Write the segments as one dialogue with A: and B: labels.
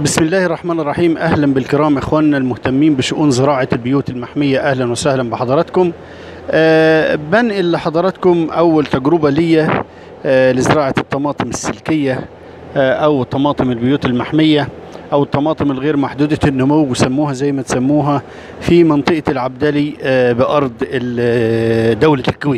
A: بسم الله الرحمن الرحيم اهلا بالكرام اخواننا المهتمين بشؤون زراعه البيوت المحميه اهلا وسهلا بحضراتكم أه بنقل لحضراتكم اول تجربه ليا أه لزراعه الطماطم السلكيه أه او طماطم البيوت المحميه او الطماطم الغير محدوده النمو وسموها زي ما تسموها في منطقه العبدلي أه بارض ال- دوله الكويت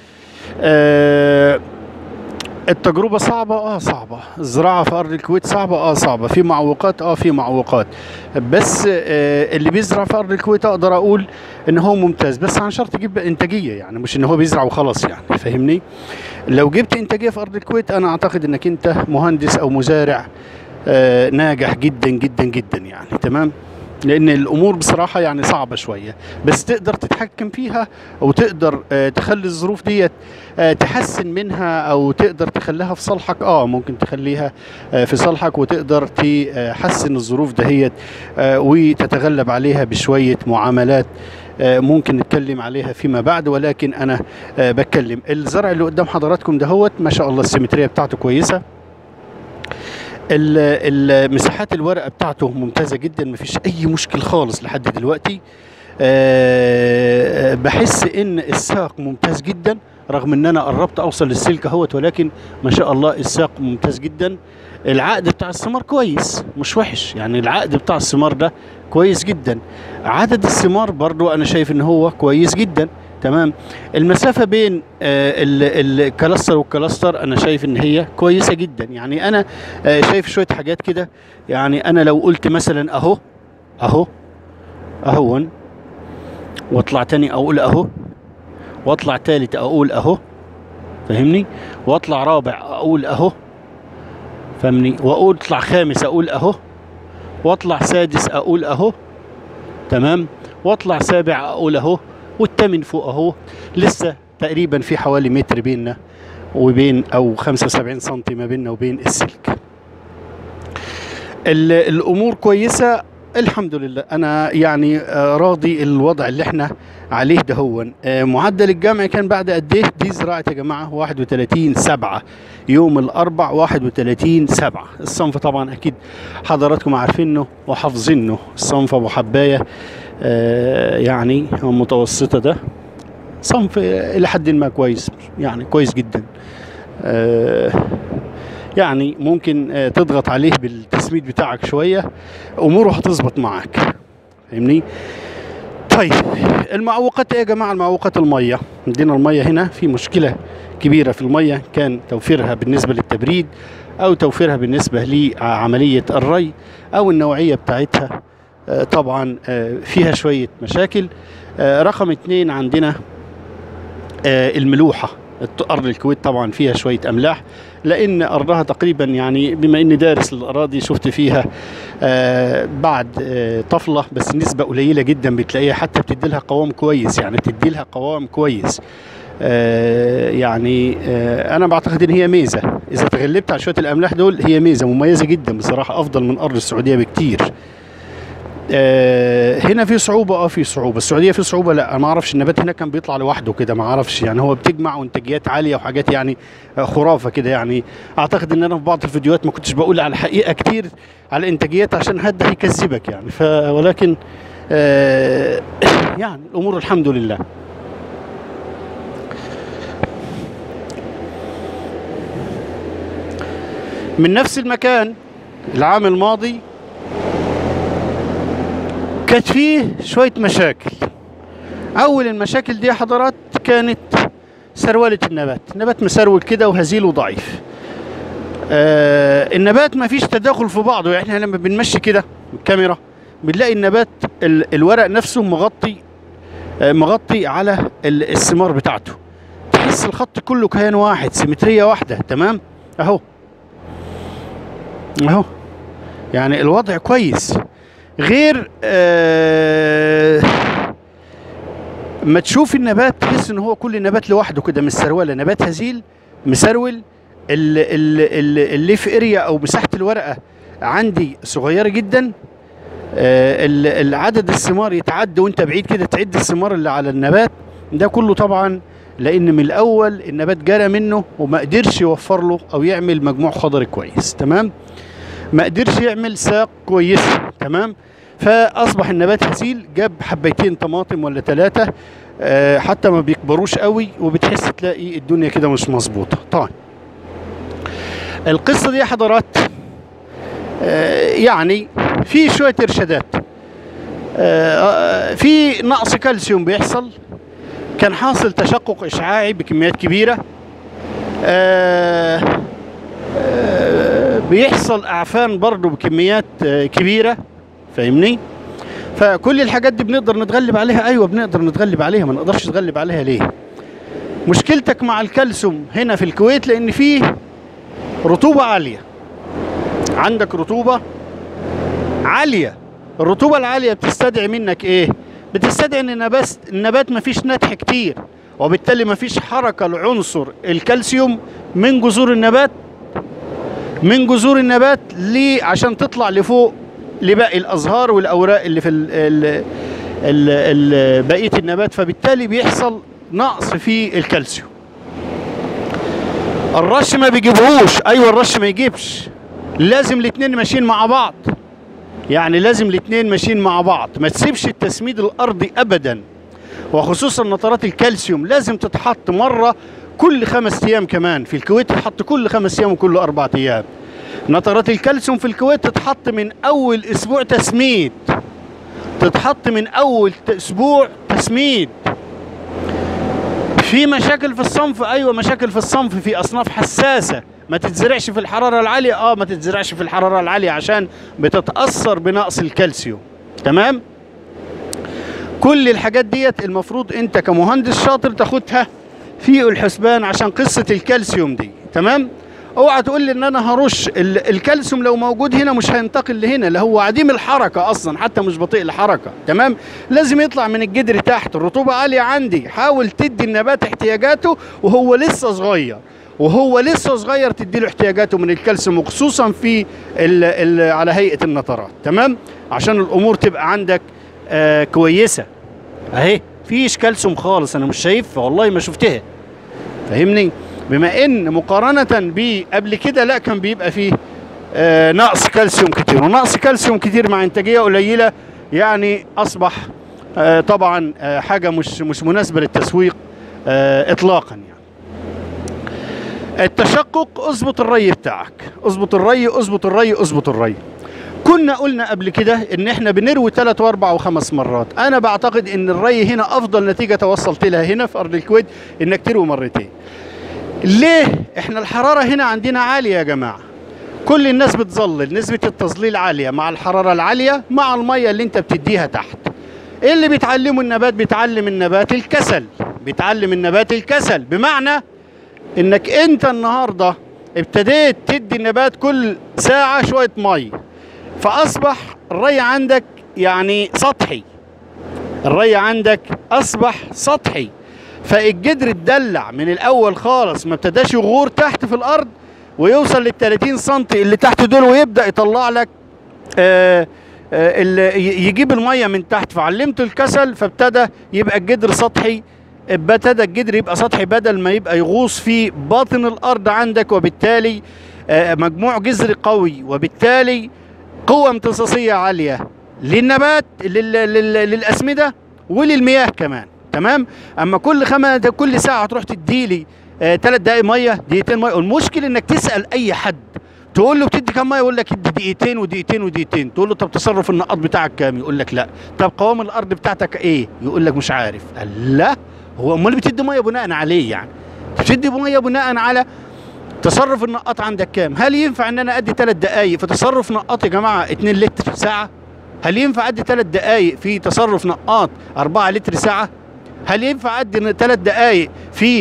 A: أه التجربة صعبة اه صعبة الزراعة في أرض الكويت صعبة اه صعبة في معوقات اه في معوقات بس آه اللي بيزرع في أرض الكويت أقدر أقول إن هو ممتاز بس عن شرط يجيب إنتاجية يعني مش إن هو بيزرع وخلاص يعني فاهمني لو جبت إنتاجية في أرض الكويت أنا أعتقد إنك أنت مهندس أو مزارع آه ناجح جدا جدا جدا يعني تمام لان الامور بصراحه يعني صعبه شويه بس تقدر تتحكم فيها او تقدر آه، تخلي الظروف ديت آه، تحسن منها او تقدر تخليها في صالحك اه ممكن تخليها آه، في صالحك وتقدر تحسن الظروف دهيت آه، وتتغلب عليها بشويه معاملات آه، ممكن نتكلم عليها فيما بعد ولكن انا آه، بتكلم الزرع اللي قدام حضراتكم دهوت ما شاء الله السيمتريه بتاعته كويسه ال- ال- مساحات الورقه بتاعته ممتازه جدا مفيش اي مشكل خالص لحد دلوقتي أه بحس ان الساق ممتاز جدا رغم ان انا قربت اوصل للسلك اهوت ولكن ما شاء الله الساق ممتاز جدا العقد بتاع الثمار كويس مش وحش يعني العقد بتاع الثمار ده كويس جدا عدد الثمار برضو انا شايف ان هو كويس جدا تمام المسافة بين آه، ال- الكلاستر والكلاستر أنا شايف إن هي كويسة جدا يعني أنا آه، شايف شوية حاجات كده يعني أنا لو قلت مثلا أهو أهو أهون وأطلع تاني أقول أهو وأطلع تالت أقول أهو فاهمني وأطلع رابع أقول أهو فاهمني وأقول أطلع خامس أقول أهو وأطلع سادس أقول أهو تمام وأطلع سابع أقول أهو والتامن فوق أهو لسه تقريبا في حوالي متر بيننا وبين او 75 سم ما بيننا وبين السلك ال- الامور كويسه الحمد لله انا يعني آه، راضي الوضع اللي احنا عليه دهون آه، معدل الجمع كان بعد قد ايه دي زراعه يا جماعه 31 7 يوم الاربع 31 7 الصنف طبعا اكيد حضراتكم عارفينه وحافظينه الصنف ابو حبايه آه، يعني متوسطه ده صنف الى حد ما كويس يعني كويس جدا آه، يعني ممكن آه، تضغط عليه بالتسميد بتاعك شويه اموره هتظبط معاك فاهمني طيب المعوقات ايه يا جماعه المعوقات الميه عندنا الميه هنا في مشكله كبيره في الميه كان توفيرها بالنسبه للتبريد او توفيرها بالنسبه لعمليه الري او النوعيه بتاعتها آه، طبعا آه، فيها شويه مشاكل آه، رقم اتنين عندنا آه، الملوحة الت- أرض الكويت طبعا فيها شوية أملاح لأن أرضها تقريبا يعني بما إني دارس الأراضي شفت فيها آه، بعد آه، طفلة بس نسبة قليلة جدا بتلاقيها حتى بتدي لها قوام كويس يعني بتدي لها قوام كويس آه، يعني آه، أنا بعتقد إن هي ميزة إذا تغلبت على شوية الأملاح دول هي ميزة مميزة جدا بصراحة أفضل من أرض السعودية بكتير آه، هنا في صعوبة اه في صعوبة السعودية في صعوبة لا انا ما اعرفش النبات هنا كان بيطلع لوحده كده ما اعرفش يعني هو بتجمع انتاجيات عالية وحاجات يعني آه، خرافة كده يعني اعتقد ان انا في بعض الفيديوهات ما كنتش بقول على الحقيقة كتير على الانتاجيات عشان حد هيكذبك يعني ف ولكن آه، يعني الامور الحمد لله من نفس المكان العام الماضي كانت فيه شوية مشاكل أول المشاكل دي يا حضرات كانت سرولة النبات النبات مسرول كده وهزيل وضعيف آه النبات ما فيش تداخل في بعضه يعني احنا لما بنمشي كده بالكاميرا بنلاقي النبات ال- الورق نفسه مغطي آه مغطي على ال- الثمار بتاعته تحس الخط كله كيان واحد سيمترية واحدة تمام اهو اهو يعني الوضع كويس غير آه ما تشوف النبات تحس ان هو كل نبات لوحده كده مش سروله نبات هزيل مسرول ال- ال- ال- الليف اريا او مساحه الورقه عندي صغيره جدا آه، ال- ال- عدد الثمار يتعدى وانت بعيد كده تعد الثمار اللي على النبات ده كله طبعا لان من الاول النبات جرى منه وما قدرش يوفر له او يعمل مجموع خضري كويس تمام ما قدرش يعمل ساق كويسه تمام فاصبح النبات هزيل جاب حبيتين طماطم ولا ثلاثه آه، حتى ما بيكبروش قوي وبتحس تلاقي الدنيا كده مش مظبوطه طيب القصه دي يا حضرات آه، يعني في شويه ارشادات آه، في نقص كالسيوم بيحصل كان حاصل تشقق اشعاعي بكميات كبيره آه، آه، بيحصل اعفان برضه بكميات آه، كبيره فاهمني فكل الحاجات دي بنقدر نتغلب عليها ايوه بنقدر نتغلب عليها ما نقدرش نتغلب عليها ليه مشكلتك مع الكالسيوم هنا في الكويت لان فيه رطوبه عاليه عندك رطوبه عاليه الرطوبه العاليه بتستدعي منك ايه بتستدعي ان النبات النبات ما فيش نتح كتير وبالتالي ما فيش حركه لعنصر الكالسيوم من جذور النبات من جذور النبات ليه عشان تطلع لفوق لباقي الازهار والاوراق اللي في ال ال ال ال بقيه النبات فبالتالي بيحصل نقص في الكالسيوم الرش ما بيجيبهوش ايوه الرش ما يجيبش لازم الاتنين ماشيين مع بعض يعني لازم الاتنين ماشيين مع بعض ما تسيبش التسميد الارضي ابدا وخصوصا نترات الكالسيوم لازم تتحط مره كل خمس ايام كمان في الكويت تتحط كل خمس ايام وكل اربع ايام نترات الكالسيوم في الكويت تتحط من اول اسبوع تسميد تتحط من اول ت- اسبوع تسميد في مشاكل في الصنف ايوه مشاكل في الصنف في اصناف حساسه ما تتزرعش في الحراره العاليه اه ما تتزرعش في الحراره العاليه عشان بتتاثر بنقص الكالسيوم تمام كل الحاجات ديت المفروض انت كمهندس شاطر تاخدها في الحسبان عشان قصه الكالسيوم دي تمام اوعى تقول لي ان انا هرش ال- الكالسيوم لو موجود هنا مش هينتقل لهنا اللي هو عديم الحركه اصلا حتى مش بطيء الحركه تمام لازم يطلع من الجدر تحت الرطوبه عاليه عندي حاول تدي النبات احتياجاته وهو لسه صغير وهو لسه صغير تدي له احتياجاته من الكالسيوم وخصوصا في ال ال على هيئه النترات تمام عشان الامور تبقى عندك آه كويسه اهي فيش كالسيوم خالص انا مش شايفها والله ما شفتها فاهمني بما ان مقارنه بقبل كده لا كان بيبقى فيه آه نقص كالسيوم كتير ونقص كالسيوم كتير مع انتاجيه قليله يعني اصبح آه طبعا آه حاجه مش مش مناسبه للتسويق آه اطلاقا يعني التشقق اظبط الري بتاعك اظبط الري اظبط الري اظبط الري كنا قلنا قبل كده ان احنا بنروي ثلاث واربع وخمس مرات انا بعتقد ان الري هنا افضل نتيجه توصلت لها هنا في ارض الكويت انك تروي مرتين ليه احنا الحراره هنا عندنا عاليه يا جماعه كل الناس بتظلل نسبه التظليل عاليه مع الحراره العاليه مع الميه اللي انت بتديها تحت ايه اللي بيتعلمه النبات بيتعلم النبات الكسل بيتعلم النبات الكسل بمعنى انك انت النهارده ابتديت تدي النبات كل ساعه شويه ميه فاصبح الري عندك يعني سطحي الري عندك اصبح سطحي فالجدر اتدلع من الاول خالص ما ابتداش يغور تحت في الارض ويوصل لل 30 سم اللي تحت دول ويبدا يطلع لك آه آه ال- ي- يجيب الميه من تحت فعلمته الكسل فابتدى يبقى الجدر سطحي ابتدى الجدر يبقى سطحي بدل ما يبقى يغوص في باطن الارض عندك وبالتالي آه مجموع جذري قوي وبالتالي قوة امتصاصية عالية للنبات لل... لل... للأسمدة وللمياه كمان تمام أما كل خمس كل ساعة تروح تديلي آه ثلاث دقايق مية دقيقتين مية والمشكلة إنك تسأل أي حد تقول له بتدي كام ميه يقول لك ادي دقيقتين ودقيقتين ودقيقتين تقول له طب تصرف النقاط بتاعك كام يقول لك لا طب قوام الارض بتاعتك ايه يقول لك مش عارف قال لا هو امال بتدي ميه بناء عليه يعني بتدي ميه بناء على تصرف النقاط عندك كام؟ هل ينفع ان انا ادي ثلاث دقائق في تصرف نقاط يا جماعه 2 لتر ساعه؟ هل ينفع ادي ثلاث دقائق في تصرف نقاط 4 لتر ساعه؟ هل ينفع ادي ثلاث دقائق في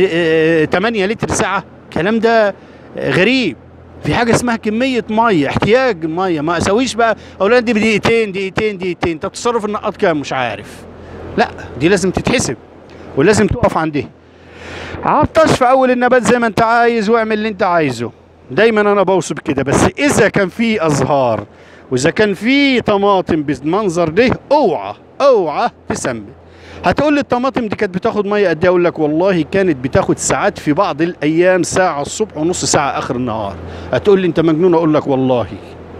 A: 8 لتر ساعه؟ الكلام ده غريب في حاجه اسمها كميه ميه احتياج الميه ما اسويش بقى اولاد دي بدقيقتين دقيقتين دقيقتين طب تصرف النقاط كام مش عارف لا دي لازم تتحسب ولازم تقف عندها عطش في اول النبات زي ما انت عايز واعمل اللي انت عايزه دايما انا بوصف كده بس اذا كان في ازهار واذا كان في طماطم بالمنظر ده اوعى اوعى تسمي هتقول لي الطماطم دي كانت بتاخد ميه قد ايه اقول لك والله كانت بتاخد ساعات في بعض الايام ساعه الصبح ونص ساعه اخر النهار هتقول لي انت مجنون اقول لك والله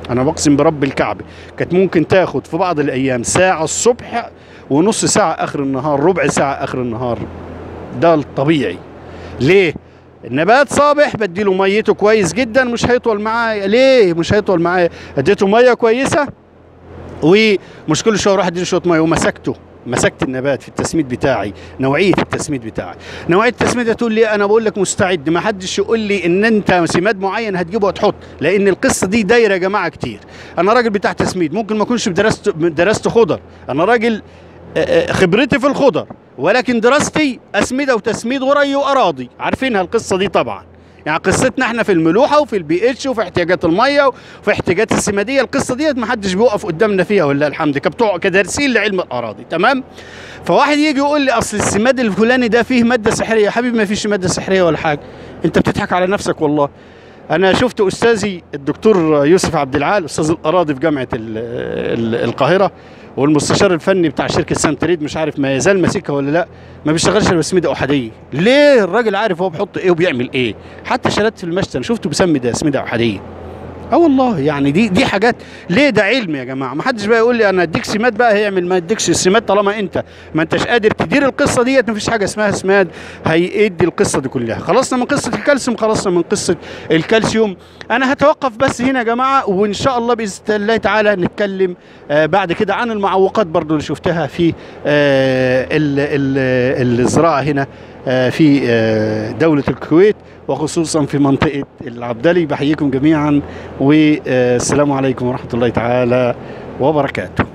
A: انا بقسم برب الكعبه كانت ممكن تاخد في بعض الايام ساعه الصبح ونص ساعه اخر النهار ربع ساعه اخر النهار ده الطبيعي ليه النبات صابح بديله ميته كويس جدا مش هيطول معايا ليه مش هيطول معايا اديته ميه كويسه ومش كل شويه اروح اديله شويه ميه ومسكته مسكت النبات في التسميد بتاعي نوعيه التسميد بتاعي نوعيه التسميد هتقول لي انا بقول لك مستعد ما حدش يقول لي ان انت سماد معين هتجيبه وتحط لان القصه دي دايره يا جماعه كتير انا راجل بتاع تسميد ممكن ما اكونش درست درست خضر انا راجل آه، آه، خبرتي في الخضر ولكن دراستي اسمده وتسميد وري واراضي عارفينها القصه دي طبعا يعني قصتنا احنا في الملوحه وفي البي اتش وفي احتياجات الميه وفي احتياجات السماديه القصه ديت ما حدش بيوقف قدامنا فيها ولا الحمد كبتوع كدارسين لعلم الاراضي تمام فواحد يجي يقول لي اصل السماد الفلاني ده فيه ماده سحريه يا حبيبي ما فيش ماده سحريه ولا حاجه انت بتضحك على نفسك والله انا شفت استاذي الدكتور يوسف عبد العال استاذ الاراضي في جامعه ال ال القاهره والمستشار الفني بتاع شركه سانتريد مش عارف ما يزال ماسكها ولا لا ما بيشتغلش الا بسميده احاديه ليه الراجل عارف هو بيحط ايه وبيعمل ايه حتى شلات في المشتى انا شفته بيسمي ده سميده احاديه اه والله يعني دي دي حاجات ليه ده علم يا جماعه ما حدش بقى يقول لي انا اديك سماد بقى هيعمل ما اديكش السماد طالما انت ما انتش قادر تدير القصه ديت ما فيش حاجه اسمها سماد هيدي القصه دي كلها خلصنا من قصه الكالسيوم خلصنا من قصه الكالسيوم انا هتوقف بس هنا يا جماعه وان شاء الله باذن الله تعالى نتكلم آه بعد كده عن المعوقات برضو اللي شفتها في آه ال ال الزراعه هنا آه في آه دولة الكويت وخصوصا في منطقة العبدلي بحييكم جميعا والسلام عليكم ورحمة الله تعالى وبركاته